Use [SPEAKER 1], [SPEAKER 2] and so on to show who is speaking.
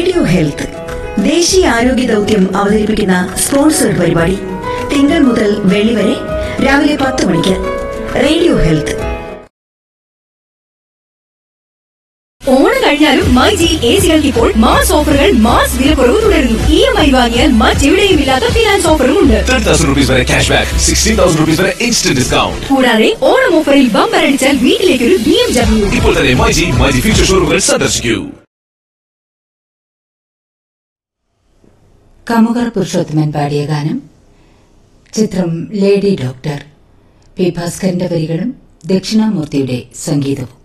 [SPEAKER 1] radio health ദേശീയ ആരോഗ്യ ദൗത്യം അവതരിപ്പിക്കുന്ന സ്പോൺസർഡ് പരിപാടി തിങ്കൾ മുതൽ വെള്ളി വരെ രാവിലെ പത്ത് മണിക്ക് റേഡിയോ ഹെൽത്ത്
[SPEAKER 2] ഓണം കഴിഞ്ഞാലും മൈ ജി എ സികൾക്ക് ഇപ്പോൾ മാസ് ഓഫറുകൾ മാസ് വിലക്കുറവ് തുടരുന്നു ഇ എം ഐ വാങ്ങിയാൽ മറ്റെവിടെയും ഇല്ലാത്ത ഫിനാൻസ് ഓഫറും ഉണ്ട്
[SPEAKER 3] 10,000 rupees വരെ ക്യാഷ് ബാക്ക് 16,000 rupees വരെ ഇൻസ്റ്റന്റ് ഡിസ്കൗണ്ട്
[SPEAKER 2] കൂടാതെ ഓണം ഓഫറിൽ ബമ്പർ അടിച്ചാൽ വീട്ടിലേക്കൊരു ബി എം ഡബ്ല്യു
[SPEAKER 3] ഇപ്പോൾ തന്നെ മൈജി മൈജി ഫ്യൂച്ചർ ഷോറൂമുകൾ സന്ദർശിക്കൂ
[SPEAKER 4] കമുകർ പുരുഷോത്തമൻ പാടിയ ഗാനം ചിത്രം ലേഡി ഡോക്ടർ പി ഭാസ്കരന്റെ വരികളും ദക്ഷിണാമൂർത്തിയുടെ സംഗീതവും